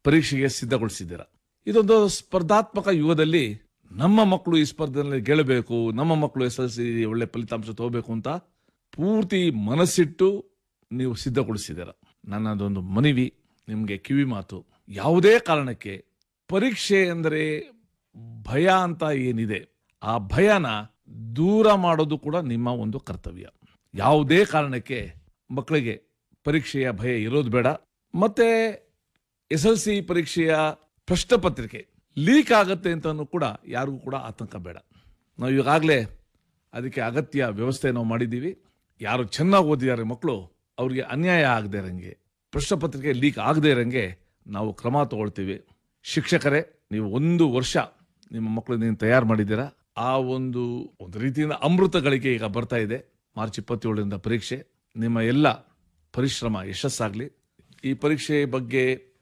ಪರೀಕ್ಷೆಗೆ ಸಿದ್ಧಗೊಳಿಸಿದ್ದೀರಾ ಇದೊಂದು ಸ್ಪರ್ಧಾತ್ಮಕ ಯುಗದಲ್ಲಿ ನಮ್ಮ ಮಕ್ಕಳು ಈ ಸ್ಪರ್ಧೆಯಲ್ಲಿ ಗೆಲ್ಲಬೇಕು ನಮ್ಮ ಮಕ್ಕಳು ಎಸ್ ಎಲ್ ಸಿ ಒಳ್ಳೆ ಫಲಿತಾಂಶ ತಗೋಬೇಕು ಅಂತ ಪೂರ್ತಿ ಮನಸ್ಸಿಟ್ಟು ನೀವು ಸಿದ್ಧಗೊಳಿಸಿದ್ದೀರ ನನ್ನದೊಂದು ಮನವಿ ನಿಮಗೆ ಕಿವಿ ಮಾತು ಯಾವುದೇ ಕಾರಣಕ್ಕೆ ಪರೀಕ್ಷೆ ಎಂದರೆ ಭಯ ಅಂತ ಏನಿದೆ ಆ ಭಯನ ದೂರ ಮಾಡೋದು ಕೂಡ ನಿಮ್ಮ ಒಂದು ಕರ್ತವ್ಯ ಯಾವುದೇ ಕಾರಣಕ್ಕೆ ಮಕ್ಕಳಿಗೆ ಪರೀಕ್ಷೆಯ ಭಯ ಇರೋದು ಬೇಡ ಮತ್ತೆ ಎಸ್ ಎಲ್ ಸಿ ಪರೀಕ್ಷೆಯ ಪ್ರಶ್ನೆ ಪತ್ರಿಕೆ ಲೀಕ್ ಆಗತ್ತೆ ಅಂತನೂ ಕೂಡ ಯಾರಿಗೂ ಕೂಡ ಆತಂಕ ಬೇಡ ನಾವು ಈಗಾಗಲೇ ಅದಕ್ಕೆ ಅಗತ್ಯ ವ್ಯವಸ್ಥೆ ನಾವು ಮಾಡಿದ್ದೀವಿ ಯಾರು ಚೆನ್ನಾಗಿ ಓದಿದ್ದಾರೆ ಮಕ್ಕಳು ಅವ್ರಿಗೆ ಅನ್ಯಾಯ ಆಗದೆ ಇರಂಗೆ ಪ್ರಶ್ನೆ ಪತ್ರಿಕೆ ಲೀಕ್ ಆಗದೆ ಇರಂಗೆ ನಾವು ಕ್ರಮ ತಗೊಳ್ತೀವಿ ಶಿಕ್ಷಕರೇ ನೀವು ಒಂದು ವರ್ಷ ನಿಮ್ಮ ಮಕ್ಕಳು ನೀವು ತಯಾರು ಮಾಡಿದ್ದೀರಾ ಆ ಒಂದು ಒಂದು ರೀತಿಯಿಂದ ಅಮೃತ ಗಳಿಕೆ ಈಗ ಬರ್ತಾ ಇದೆ ಮಾರ್ಚ್ ಇಪ್ಪತ್ತೇಳರಿಂದ ಪರೀಕ್ಷೆ ನಿಮ್ಮ ಎಲ್ಲ ಪರಿಶ್ರಮ ಯಶಸ್ಸಾಗಲಿ ಈ ಪರೀಕ್ಷೆ ಬಗ್ಗೆ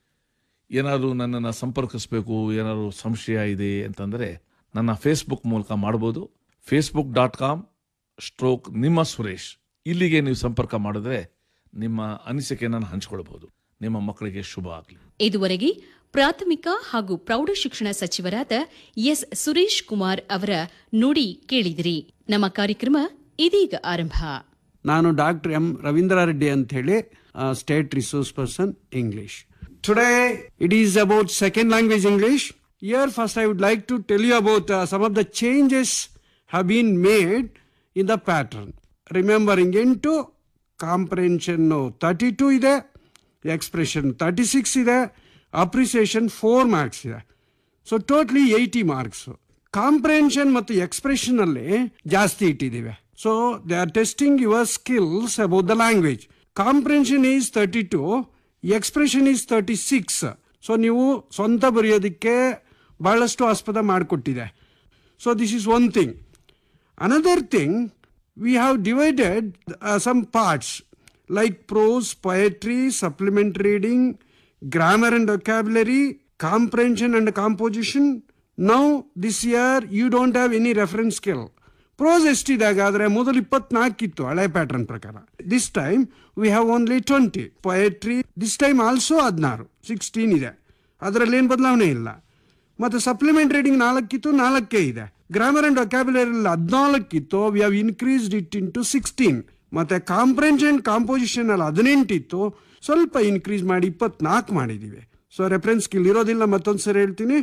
ಏನಾದರೂ ನನ್ನನ್ನು ಸಂಪರ್ಕಿಸಬೇಕು ಏನಾದರೂ ಸಂಶಯ ಇದೆ ಅಂತಂದರೆ ನನ್ನ ಫೇಸ್ಬುಕ್ ಮೂಲಕ ಮಾಡ್ಬೋದು ಫೇಸ್ಬುಕ್ ಡಾಟ್ ಕಾಮ್ ಸ್ಟ್ರೋಕ್ ನಿಮ್ಮ ಸುರೇಶ್ ಇಲ್ಲಿಗೆ ನೀವು ಸಂಪರ್ಕ ಮಾಡಿದ್ರೆ ನಿಮ್ಮ ಅನಿಸಿಕೆಯನ್ನು ಹಂಚಿಕೊಳ್ಬಹುದು ನಿಮ್ಮ ಮಕ್ಕಳಿಗೆ ಶುಭ ಆಗಲಿ ಇದುವರೆಗೆ ಪ್ರಾಥಮಿಕ ಹಾಗೂ ಪ್ರೌಢಶಿಕ್ಷಣ ಸಚಿವರಾದ ಎಸ್ ಸುರೇಶ್ ಕುಮಾರ್ ಅವರ ನುಡಿ ಕೇಳಿದಿರಿ ನಮ್ಮ ಕಾರ್ಯಕ್ರಮ ಇದೀಗ ಆರಂಭ ನಾನು ಡಾಕ್ಟರ್ ಎಂ ರವೀಂದ್ರ ರೆಡ್ಡಿ ಅಂತ ಹೇಳಿ state resource person English today it is about second language English year first I would like to tell you about some of the changes have been made in the pattern remembering into comprehension thirty two ಇದೆ expression thirty six ಇದೆ appreciation four marks ಇದೆ so totally eighty marks comprehension ಮತ್ತು expression ಅಲ್ಲಿ ಜಾಸ್ತಿ ಇಟ್ಟಿದ್ದೀವಿ so they are testing your skills about the language comprehension is thirty to expression is thirty six so ನೀವು ಸ್ವಂತ ಬರೆಯೋದಕ್ಕೆ ಬಹಳಷ್ಟು ಆಸ್ಪದ ಮಾಡಿಕೊಟ್ಟಿದೆ so this is one thing Another thing, we have divided uh, some parts like prose, poetry, supplementary reading, grammar and vocabulary, comprehension and composition. Now, this year, you don't have any reference skill. Prose ಎಷ್ಟಿದೆ ಹಾಗಾದ್ರೆ ಮೊದಲು ಇಪ್ಪತ್ನಾಲ್ಕಿತ್ತು ಹಳೆ pattern ಪ್ರಕಾರ this time we have only twenty poetry this time also ಹದಿನಾರು sixteen ಇದೆ ಅದರಲ್ಲಿ ಏನು ಬದಲಾವಣೆ ಇಲ್ಲ ಮತ್ತೆ ಸಪ್ಲಿಮೆಂಟ್ ರೀಡಿಂಗ್ ನಾಲ್ಕಿತ್ತು ನಾಲ್ಕೇ ಇದೆ ಗ್ರಾಮರ್ ಅಂಡ್ ವೊಕ್ಯಾಬುಲರಿ ಹದಿನಾಲ್ಕಿತ್ತು we have increased it into sixteen ಮತ್ತೆ ಕಾಂಪ್ರೆನ್ಷನ್ ಕಾಂಪೋಸಿಷನ್ ಅಲ್ಲಿ ಹದಿನೆಂಟಿತ್ತು ಸ್ವಲ್ಪ ಇನ್ಕ್ರೀಸ್ ಮಾಡಿ ಇಪ್ಪತ್ನಾಲ್ಕು ಮಾಡಿದೀವಿ ಸೊ ರೆಫರೆನ್ಸ್ ಸ್ಕಿಲ್ ಇರೋದಿಲ್ಲ ಮತ್ತೊಂದು ಸರಿ ಹೇಳ್ತೀನಿ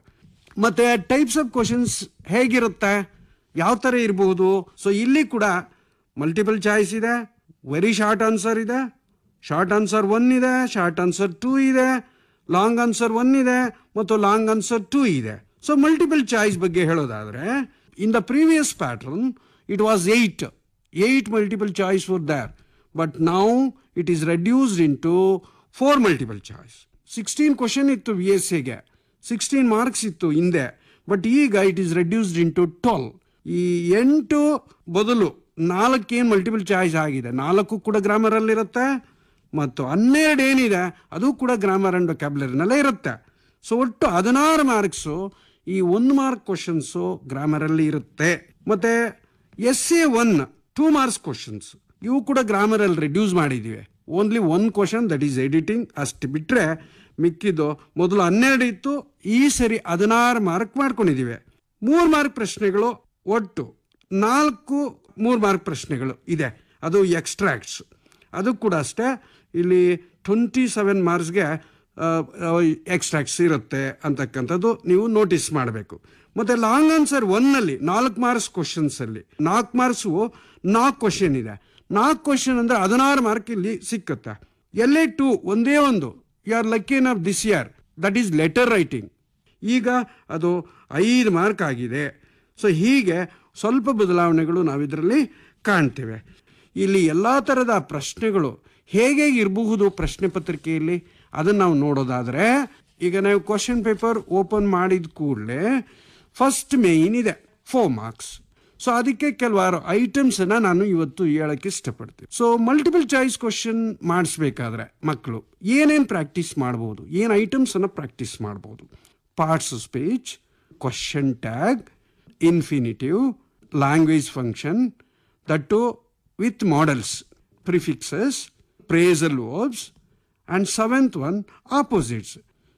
ಮತ್ತೆ ಟೈಪ್ಸ್ ಆಫ್ ಕ್ವಶನ್ಸ್ ಹೇಗಿರುತ್ತೆ ಯಾವ ಥರ ಇರಬಹುದು ಸೊ ಇಲ್ಲಿ ಕೂಡ ಮಲ್ಟಿಪಲ್ ಚಾಯ್ಸ್ ಇದೆ ವೆರಿ ಶಾರ್ಟ್ ಆನ್ಸರ್ ಇದೆ ಶಾರ್ಟ್ ಆನ್ಸರ್ ಒನ್ ಇದೆ ಶಾರ್ಟ್ ಆನ್ಸರ್ ಟೂ ಇದೆ ಲಾಂಗ್ ಆನ್ಸರ್ ಒನ್ ಇದೆ ಮತ್ತು ಲಾಂಗ್ ಆನ್ಸರ್ ಟೂ ಇದೆ ಸೊ ಮಲ್ಟಿಪಲ್ ಚಾಯ್ಸ್ ಬಗ್ಗೆ ಹೇಳೋದಾದ್ರೆ in the previous pattern it was eight eight multiple choice for there but now it is reduced into four multiple choice sixteen question ಇತ್ತು V S ಎಗೆ sixteen marks ಇತ್ತು ಹಿಂದೆ but ಈಗ it is reduced into twelve ಈ ಎಂಟು ಬದಲು ನಾಲ್ಕೇನು multiple choice ಆಗಿದೆ ನಾಲ್ಕು ಕೂಡ ಗ್ರಾಮರಲ್ಲಿ ಇರುತ್ತೆ ಮತ್ತು ಹನ್ನೆರಡು ಏನಿದೆ ಅದು ಕೂಡ ಗ್ರಾಮರ್ ಅಂಡ್ ಕ್ಯಾಬ್ಲರಿನಲ್ಲೇ ಇರುತ್ತೆ ಸೊ ಒಟ್ಟು ಹದಿನಾರು ಮಾರ್ಕ್ಸು ಈ ಒಂದು ಮಾರ್ಕ್ ಕ್ವಶನ್ಸು ಗ್ರಾಮರಲ್ಲಿ ಇರುತ್ತೆ ಮತ್ತೆ S A one two marks questions ಇವು ಕೂಡ ಗ್ರಾಮರಲ್ಲಿ ರಿಡ್ಯೂಸ್ ಮಾಡಿದ್ದೀವಿ only one question that is editing ಅಷ್ಟು ಬಿಟ್ಟರೆ ಮಿಕ್ಕಿದ್ದು ಮೊದಲು ಹನ್ನೆರಡು ಇತ್ತು ಈ ಸರಿ ಹದಿನಾರು ಮಾರ್ಕ್ ಮಾಡ್ಕೊಂಡಿದ್ದೀವಿ ಮೂರು ಮಾರ್ಕ್ ಪ್ರಶ್ನೆಗಳು ಒಟ್ಟು ನಾಲ್ಕು ಮೂರು ಮಾರ್ಕ್ ಪ್ರಶ್ನೆಗಳು ಇದೆ ಅದು ಎಕ್ಸ್ಟ್ರಾಕ್ಟ್ಸ್ ಅದು ಕೂಡ ಅಷ್ಟೇ ಇಲ್ಲಿ ಟ್ವೆಂಟಿ ಸೆವೆನ್ ಮಾರ್ಕ್ಸ್ಗೆ ಎಕ್ಸ್ಟ್ರಾಕ್ಟ್ಸ್ ಇರುತ್ತೆ ಅಂತಕ್ಕಂಥದ್ದು ನೀವು ನೋಟಿಸ್ ಮಾಡಬೇಕು ಮತ್ತೆ ಲಾಂಗ್ ಆನ್ಸರ್ ಒನ್ನಲ್ಲಿ ನಾಲ್ಕು ಮಾರ್ಕ್ಸ್ ಕ್ವಶನ್ಸಲ್ಲಿ ನಾಲ್ಕು ಮಾರ್ಕ್ಸು ನಾಲ್ಕು ಕ್ವಶನ್ ಇದೆ ನಾಲ್ಕು ಕ್ವಶನ್ ಅಂದರೆ ಹದಿನಾರು ಮಾರ್ಕ್ ಇಲ್ಲಿ ಸಿಕ್ಕುತ್ತೆ ಎಲ್ಲೇ ಟು ಒಂದೇ ಒಂದು you are lucky of this year that is letter writing ಈಗ ಅದು ಐದು ಮಾರ್ಕ್ ಆಗಿದೆ ಸೊ ಹೀಗೆ ಸ್ವಲ್ಪ ಬದಲಾವಣೆಗಳು ನಾವಿದರಲ್ಲಿ ಕಾಣ್ತೇವೆ ಇಲ್ಲಿ ಎಲ್ಲ ಥರದ ಪ್ರಶ್ನೆಗಳು ಹೇಗೆ ಇರಬಹುದು ಪ್ರಶ್ನೆ ಪತ್ರಿಕೆಯಲ್ಲಿ ಅದನ್ನು ನಾವು ನೋಡೋದಾದರೆ ಈಗ ನಾವು ಕ್ವಶನ್ ಪೇಪರ್ ಓಪನ್ ಮಾಡಿದ ಕೂಡಲೇ ಫಸ್ಟ್ ಮೇಯ್ನ್ ಇದೆ ಫೋರ್ ಮಾರ್ಕ್ಸ್ ಸೊ ಅದಕ್ಕೆ ಕೆಲವಾರು ಐಟಮ್ಸನ್ನು ನಾನು ಇವತ್ತು ಹೇಳಕ್ಕೆ ಇಷ್ಟಪಡ್ತೀನಿ ಸೊ ಮಲ್ಟಿಪಲ್ ಚಾಯ್ಸ್ ಕ್ವಶನ್ ಮಾಡಿಸ್ಬೇಕಾದ್ರೆ ಮಕ್ಕಳು ಏನೇನು ಪ್ರಾಕ್ಟೀಸ್ ಮಾಡ್ಬೋದು ಏನು ಐಟಮ್ಸನ್ನು ಪ್ರಾಕ್ಟೀಸ್ ಮಾಡ್ಬೋದು parts speech question tag infinitive language function that with models prefixes phrasal verbs and seventh one opposites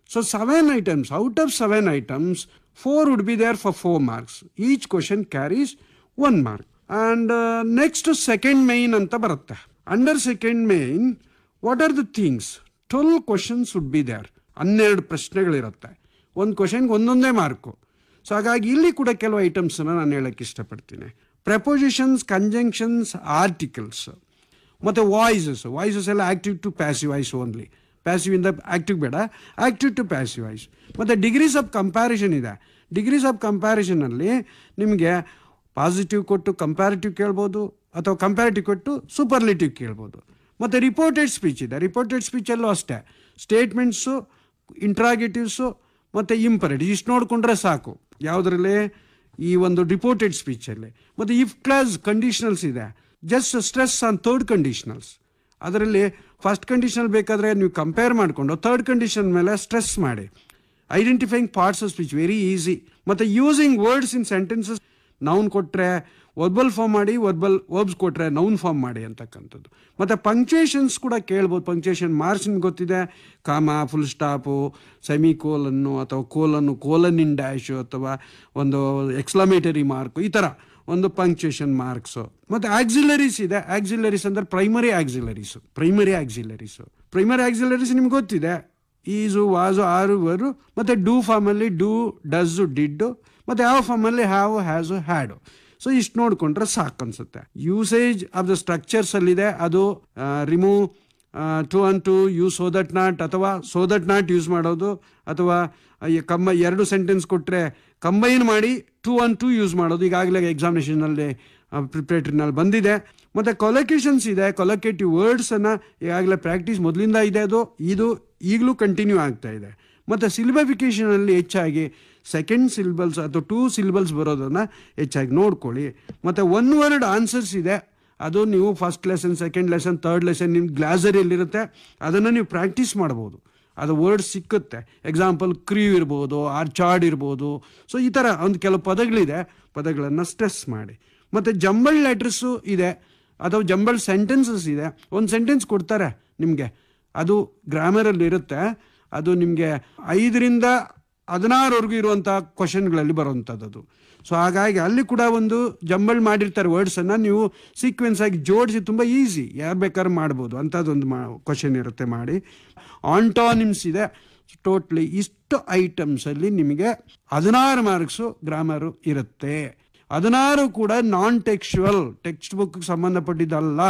So seven items. Out of seven items, four would be there for four marks. Each question carries one mark. And uh, next to second main ಅಂತ ಬರುತ್ತೆ under second main what are the things twelve questions would be there ಹನ್ನೆರಡು ಪ್ರಶ್ನೆಗಳಿರುತ್ತೆ ಒಂದು ಕ್ವಶನ್ಗೆ ಒಂದೊಂದೇ mark so ಹಾಗಾಗಿ ಇಲ್ಲಿ ಕೂಡ ಕೆಲವು ಐಟಮ್ಸನ್ನು ನಾನು ಹೇಳಕ್ಕೆ ಇಷ್ಟಪಡ್ತೀನಿ ಪ್ರಪೋಸಿಷನ್ಸ್ ಕಂಜಂಕ್ಷನ್ಸ್ ಆರ್ಟಿಕಲ್ಸ್ ಮತ್ತು ವಾಯ್ಸಸ್ ವಾಯ್ಸಸ್ ಎಲ್ಲ active to passive voice only passive ಇಂದ ಆಕ್ಟಿವ್ ಬೇಡ ಆಕ್ಟಿವ್ ಟು ಪ್ಯಾಸಿವ್ ವಾಯ್ಸ್ ಮತ್ತು ಡಿಗ್ರೀಸ್ ಆಫ್ ಕಂಪ್ಯಾರಿಷನ್ ಇದೆ ಡಿಗ್ರೀಸ್ ಆಫ್ ಕಂಪ್ಯಾರಿಷನಲ್ಲಿ ನಿಮಗೆ ಪಾಸಿಟಿವ್ ಕೊಟ್ಟು ಕಂಪ್ಯಾರಿಟಿವ್ ಕೇಳ್ಬೋದು ಅಥವಾ ಕಂಪ್ಯಾರಿಟಿವ್ ಕೊಟ್ಟು ಸೂಪರ್ಲಿಟಿವ್ ಕೇಳ್ಬೋದು ಮತ್ತು ರಿಪೋರ್ಟೆಡ್ ಸ್ಪೀಚ್ ಇದೆ ರಿಪೋರ್ಟೆಡ್ ಸ್ಪೀಚಲ್ಲೂ ಅಷ್ಟೇ ಸ್ಟೇಟ್ಮೆಂಟ್ಸು ಇಂಟ್ರಾಗೇಟಿವ್ಸು ಮತ್ತು ಇಂಪರೇಟಿವ್ ಇಷ್ಟು ನೋಡಿಕೊಂಡ್ರೆ ಸಾಕು ಯಾವುದರಲ್ಲಿ ಈ ಒಂದು ರಿಪೋರ್ಟೆಡ್ ಸ್ಪೀಚಲ್ಲಿ ಮತ್ತು ಇಫ್ ಕ್ಲಾಸ್ ಕಂಡೀಷನಲ್ಸ್ ಇದೆ just stress on third conditionals ಅದರಲ್ಲಿ ಫಸ್ಟ್ ಕಂಡೀಷನಲ್ ಬೇಕಾದರೆ ನೀವು ಕಂಪೇರ್ ಮಾಡಿಕೊಂಡು ಥರ್ಡ್ ಕಂಡೀಷನ್ ಮೇಲೆ ಸ್ಟ್ರೆಸ್ ಮಾಡಿ identifying parts of speech very easy ಮತ್ತು using words in sentences noun ಕೊಟ್ಟರೆ ವರ್ಬಲ್ ಫಾರ್ಮ್ ಮಾಡಿ ವರ್ಬಲ್ ವರ್ಬ್ಸ್ ಕೊಟ್ಟರೆ ನೌನ್ ಫಾರ್ಮ್ ಮಾಡಿ ಅಂತಕ್ಕಂಥದ್ದು ಮತ್ತು ಪಂಕ್ಚುಯೇಷನ್ಸ್ ಕೂಡ ಕೇಳ್ಬೋದು ಪಂಕ್ಚುಯೇಷನ್ ಮಾರ್ಕ್ಸ್ ನಿಮ್ಗೆ ಗೊತ್ತಿದೆ ಕಾಮ ಫುಲ್ ಸ್ಟಾಪು ಸೆಮಿ ಕೋಲನ್ನು ಅಥವಾ ಕೋಲನ್ನು ಕೋಲನ್ ಇನ್ ಡ್ಯಾಶು ಅಥವಾ ಒಂದು ಎಕ್ಸ್ಲಮೇಟರಿ ಮಾರ್ಕು ಈ ಥರ ಒಂದು ಪಂಕ್ಚುಯೇಷನ್ ಮಾರ್ಕ್ಸು ಮತ್ತು ಆಕ್ಸಿಲರೀಸ್ ಇದೆ ಆಕ್ಸಿಲರೀಸ್ ಅಂದರೆ primary auxiliaries primary auxiliaries primary auxiliaries ನಿಮ್ಗೆ ಗೊತ್ತಿದೆ ಈಸು ವಾಸು ಆರು ವರು ಮತ್ತು ಡೂ ಫಾರ್ಮಲ್ಲಿ ಡೂ ಡಸ್ಸು ಡಿಡ್ಡು ಮತ್ತು ಯಾವ ಫಾರ್ಮಲ್ಲಿ ಹ್ಯಾವ್ ಹ್ಯಾಸು ಹ್ಯಾಡು ಸೊ ಇಷ್ಟು ನೋಡಿಕೊಂಡ್ರೆ ಸಾಕು ಅನ್ಸುತ್ತೆ ಯೂಸೇಜ್ ಆಫ್ ದ ಸ್ಟ್ರಕ್ಚರ್ಸ್ ಅಲ್ಲಿದೆ ಅದು remove too and to use so that not ಅಥವಾ ಸೋ ದಟ್ ನಾಟ್ ಯೂಸ್ ಮಾಡೋದು ಅಥವಾ ಈ ಕಮ್ಮ ಎರಡು ಸೆಂಟೆನ್ಸ್ ಕೊಟ್ಟರೆ ಕಂಬೈನ್ ಮಾಡಿ ಟು ಅನ್ ಟು ಯೂಸ್ ಮಾಡೋದು ಈಗಾಗಲೇ ಎಕ್ಸಾಮಿನೇಷನಲ್ಲಿ ಪ್ರಿಪ್ರೇಟರಿನಲ್ಲಿ ಬಂದಿದೆ ಮತ್ತು ಕೊಲೊಕೇಶನ್ಸ್ ಇದೆ ಕೊಲೊಕೇಟಿವ್ ವರ್ಡ್ಸನ್ನು ಈಗಾಗಲೇ ಪ್ರಾಕ್ಟೀಸ್ ಮೊದಲಿಂದ ಇದೆ ಅದು ಇದು ಈಗಲೂ ಕಂಟಿನ್ಯೂ ಆಗ್ತಾ ಇದೆ ಮತ್ತು ಸಿಲಿಬಫಿಕೇಷನಲ್ಲಿ ಹೆಚ್ಚಾಗಿ ಸೆಕೆಂಡ್ ಸಿಲ್ಬಲ್ಸ್ ಅಥವಾ ಟೂ ಸಿಲ್ಬಲ್ಸ್ ಬರೋದನ್ನು ಹೆಚ್ಚಾಗಿ ನೋಡ್ಕೊಳ್ಳಿ ಮತ್ತು ಒನ್ ವರ್ಡ್ ಆನ್ಸರ್ಸ್ ಇದೆ ಅದು ನೀವು first lesson second lesson third lesson ನಿಮ್ಮ ಗ್ಲಾಸರಿಯಲ್ಲಿರುತ್ತೆ ಅದನ್ನು ನೀವು ಪ್ರಾಕ್ಟೀಸ್ ಮಾಡ್ಬೋದು ಅದು ವರ್ಡ್ ಸಿಕ್ಕುತ್ತೆ ಎಕ್ಸಾಂಪಲ್ ಕ್ರೀವ್ ಇರ್ಬೋದು ಆರ್ಚಾರ್ಡ್ ಇರ್ಬೋದು ಸೊ ಈ ಥರ ಒಂದು ಕೆಲವು ಪದಗಳಿದೆ ಪದಗಳನ್ನು ಸ್ಟ್ರೆಸ್ ಮಾಡಿ ಮತ್ತು ಜಂಬಲ್ ಲೆಟರ್ಸು ಇದೆ ಅಥವಾ ಜಂಬಲ್ ಸೆಂಟೆನ್ಸಸ್ ಇದೆ ಒಂದು ಸೆಂಟೆನ್ಸ್ ಕೊಡ್ತಾರೆ ನಿಮಗೆ ಅದು ಗ್ರಾಮರಲ್ಲಿ ಇರುತ್ತೆ ಅದು ನಿಮಗೆ ಐದರಿಂದ ಹದಿನಾರವರೆಗೂ ಇರುವಂಥ ಕ್ವಶನ್ಗಳಲ್ಲಿ ಬರುವಂಥದ್ದು ಅದು ಸೊ ಹಾಗಾಗಿ ಅಲ್ಲಿ ಕೂಡ ಒಂದು ಜಂಬಲ್ ಮಾಡಿರ್ತಾರೆ ವರ್ಡ್ಸನ್ನು ನೀವು ಸೀಕ್ವೆನ್ಸ್ ಆಗಿ ಜೋಡಿಸಿ ತುಂಬ ಈಸಿ ಯಾರು ಬೇಕಾದ್ರೂ ಮಾಡ್ಬೋದು ಅಂಥದ್ದೊಂದು ಮಾ ಕ್ವಶನ್ ಇರುತ್ತೆ ಮಾಡಿ ಆಂಟಾನಿಮ್ಸ್ ಇದೆ ಟೋಟ್ಲಿ ಇಷ್ಟು ಐಟಮ್ಸಲ್ಲಿ ನಿಮಗೆ ಹದಿನಾರು ಮಾರ್ಕ್ಸು ಗ್ರಾಮರು ಇರುತ್ತೆ ಹದಿನಾರು ಕೂಡ ನಾನ್ ಟೆಕ್ಸ್ಚುವಲ್ ಟೆಕ್ಸ್ಟ್ ಬುಕ್ ಸಂಬಂಧಪಟ್ಟಿದ್ದಲ್ಲ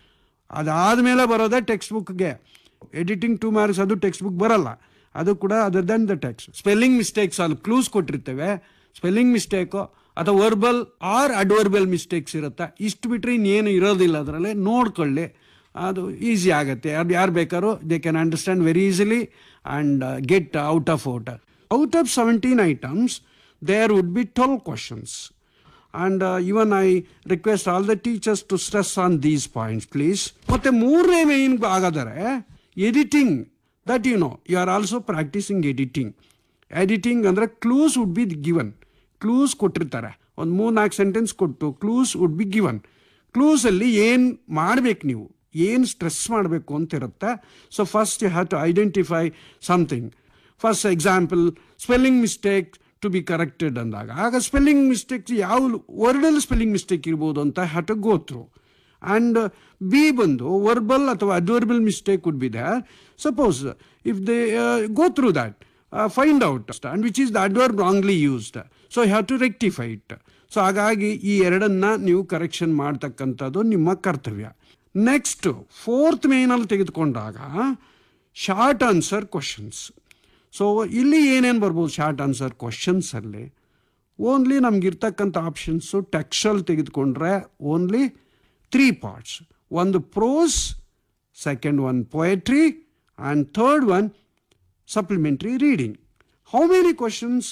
ಅದಾದಮೇಲೆ ಬರೋದೇ ಟೆಕ್ಸ್ಟ್ ಬುಕ್ಗೆ ಎಡಿಟಿಂಗ್ ಟು ಮಾರ್ಕ್ಸ್ ಅದು ಟೆಕ್ಸ್ಟ್ ಬುಕ್ ಬರಲ್ಲ ಅದು ಕೂಡ other than the text spelling mistakes ಅಲ್ಲಿ ಕ್ಲೂಸ್ ಕೊಟ್ಟಿರ್ತೇವೆ ಸ್ಪೆಲ್ಲಿಂಗ್ ಮಿಸ್ಟೇಕು ಅಥವಾ ವರ್ಬಲ್ ಆರ್ ಅಡ್ವರ್ಬಲ್ ಮಿಸ್ಟೇಕ್ಸ್ ಇರುತ್ತೆ ಇಷ್ಟು ಬಿಟ್ಟರೆ ಇನ್ನೇನು ಇರೋದಿಲ್ಲ ಅದರಲ್ಲಿ ನೋಡ್ಕೊಳ್ಳಿ ಅದು ಈಸಿ ಆಗುತ್ತೆ ಯಾರು ಯಾರು ಬೇಕಾದ್ರೂ they can understand very easily and get out of out out of seventeen items there would be twelve questions and even I request all the teachers to stress on these points please ಮತ್ತೆ ಮೂರನೇ main ಆಗಾದರೆ editing that you know you are also practising editing editing ಅಂದರೆ clues would be given clues ಕೊಟ್ಟಿರ್ತಾರೆ ಒಂದು ಮೂರು ನಾಲ್ಕು sentence ಕೊಟ್ಟು clues would be given ಕ್ಲೂಸಲ್ಲಿ ಏನು ಮಾಡಬೇಕು ನೀವು ಏನು ಸ್ಟ್ರೆಸ್ ಮಾಡಬೇಕು ಅಂತ ಇರುತ್ತೆ so first you have to identify something first example spelling mistake to be corrected ಅಂದಾಗ ಆಗ ಸ್ಪೆಲ್ಲಿಂಗ್ ಮಿಸ್ಟೇಕ್ಸ್ ಯಾವ ವರ್ಡಲ್ಲಿ ಸ್ಪೆಲ್ಲಿಂಗ್ ಮಿಸ್ಟೇಕ್ ಇರ್ಬೋದು ಅಂತ have to go through and be ಬಂದು ವರ್ಬಲ್ ಅಥವಾ adverbial mistake would be there suppose if they go through that find out and which is the adverb wrongly used so have to rectify it so ಹಾಗಾಗಿ ಈ ಎರಡನ್ನ ನೀವು correction ಮಾಡ್ತಕ್ಕಂಥದ್ದು ನಿಮ್ಮ ಕರ್ತವ್ಯ next fourth ಮೇನಲ್ಲಿ ತೆಗೆದುಕೊಂಡಾಗ ಶಾರ್ಟ್ ಆನ್ಸರ್ ಕ್ವಶನ್ಸ್ ಸೊ ಇಲ್ಲಿ ಏನೇನು ಬರ್ಬೋದು ಶಾರ್ಟ್ ಆನ್ಸರ್ ಕ್ವಶನ್ಸಲ್ಲಿ ಓನ್ಲಿ ನಮಗಿರ್ತಕ್ಕಂಥ ಆಪ್ಷನ್ಸು ಟೆಕ್ಸ್ಟಲ್ಲಿ ತೆಗೆದುಕೊಂಡ್ರೆ ಓನ್ಲಿ ತ್ರೀ ಪಾರ್ಟ್ಸ್ ಒಂದು prose second one poetry and third one supplementary reading how many questions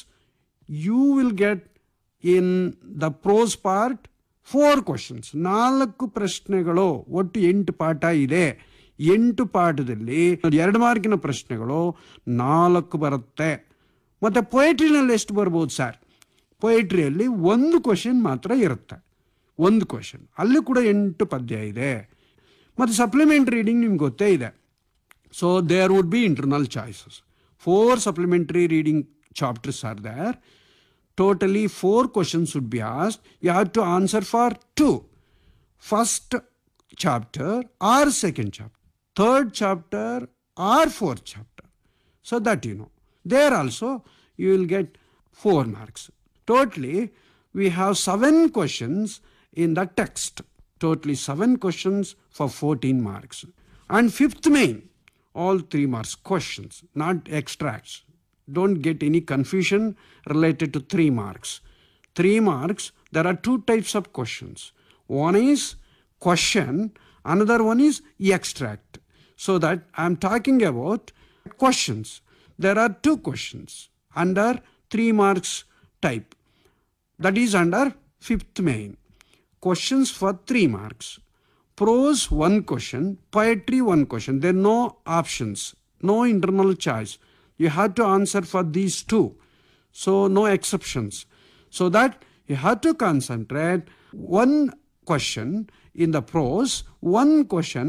you will get in the prose part four questions ನಾಲ್ಕು ಪ್ರಶ್ನೆಗಳು ಒಟ್ಟು ಎಂಟು ಪಾಠ ಇದೆ ಎಂಟು ಪಾಠದಲ್ಲಿ ಎರಡು ಮಾರ್ಕಿನ ಪ್ರಶ್ನೆಗಳು ನಾಲ್ಕು ಬರುತ್ತೆ ಮತ್ತು ಪೊಯೆಟ್ರಿನಲ್ಲಿ ಎಷ್ಟು ಬರ್ಬೋದು ಸರ್ ಪೊಯೆಟ್ರಿಯಲ್ಲಿ ಒಂದು ಕ್ವಶನ್ ಮಾತ್ರ ಇರುತ್ತೆ ಒಂದು ಕ್ವಶನ್ ಅಲ್ಲಿ ಕೂಡ ಎಂಟು ಪದ್ಯ ಇದೆ ಮತ್ತು ಸಪ್ಲಿಮೆಂಟ್ ರೀಡಿಂಗ್ ನಿಮ್ಗೆ ಗೊತ್ತೇ ಇದೆ so there would be internal choices Four supplementary reading chapters are there. Totally four questions would be asked. You have to answer for two. First chapter or second chapter, third chapter or fourth chapter. So that you know. There also you will get four marks. Totally, we have seven questions in the text. Totally seven questions for 14 marks. And fifth main, all three marks questions, not extracts. Don't get any confusion related to three marks. Three marks, there are two types of questions. One is question, another one is extract. So that I'm talking about questions. There are two questions under three marks type. That is under fifth main. Questions for three marks. Prose one question, poetry one question. There are no options, no internal choice. You have to answer for these two. So no exceptions. So that you have to concentrate one question in the prose, one question